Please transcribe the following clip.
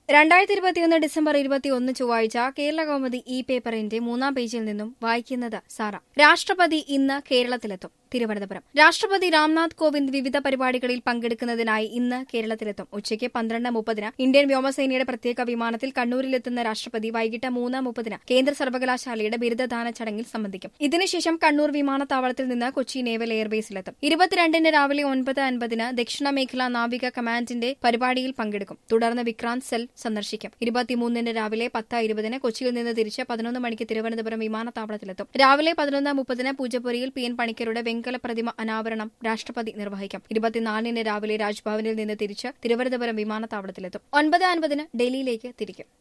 രണ്ടായിരത്തി ഇരുപത്തിയൊന്ന് ഡിസംബർ ഇരുപത്തിയൊന്ന് ചൊവ്വാഴ്ച കേരള കൗമുദി ഇ പേപ്പറിന്റെ മൂന്നാം പേജിൽ നിന്നും വായിക്കുന്നത് സാറ രാഷ്ട്രപതി ഇന്ന് കേരളത്തിലെത്തും തിരുവനന്തപുരം രാഷ്ട്രപതി രാംനാഥ് കോവിന്ദ് വിവിധ പരിപാടികളിൽ പങ്കെടുക്കുന്നതിനായി ഇന്ന് കേരളത്തിലെത്തും ഉച്ചയ്ക്ക് പന്ത്രണ്ട് മുപ്പതിന് ഇന്ത്യൻ വ്യോമസേനയുടെ പ്രത്യേക വിമാനത്തിൽ കണ്ണൂരിലെത്തുന്ന രാഷ്ട്രപതി വൈകിട്ട് മൂന്ന് മുപ്പതിന് കേന്ദ്ര സർവകലാശാലയുടെ ബിരുദദാന ചടങ്ങിൽ സംബന്ധിക്കും ഇതിനുശേഷം കണ്ണൂർ വിമാനത്താവളത്തിൽ നിന്ന് കൊച്ചി നേവൽ എയർബേസിലെത്തും ഇരുപത്തിരണ്ടിന് രാവിലെ ഒൻപത് അൻപതിന് ദക്ഷിണ മേഖലാ നാവിക കമാൻഡിന്റെ പരിപാടിയിൽ പങ്കെടുക്കും തുടർന്ന് വിക്രാന്ത് സെൽ സന്ദർശിക്കും ഇരുപത്തിമൂന്നിന് രാവിലെ പത്ത് ഇരുപതിന് കൊച്ചിയിൽ നിന്ന് തിരിച്ച് പതിനൊന്ന് മണിക്ക് തിരുവനന്തപുരം വിമാനത്താവളത്തിലെത്തും രാവിലെ പതിനൊന്ന് മുപ്പതിന് പൂജപ്പുരയിൽ പി എൻ പണിക്കരുടെ വെങ്കല പ്രതിമ അനാവരണം രാഷ്ട്രപതി നിർവഹിക്കും ഇരുപത്തിനാലിന് രാവിലെ രാജ്ഭവനിൽ നിന്ന് തിരിച്ച് തിരുവനന്തപുരം വിമാനത്താവളത്തിലെത്തും ഒൻപത് അൻപതിന് ഡൽഹിയിലേക്ക് തിരിക്കും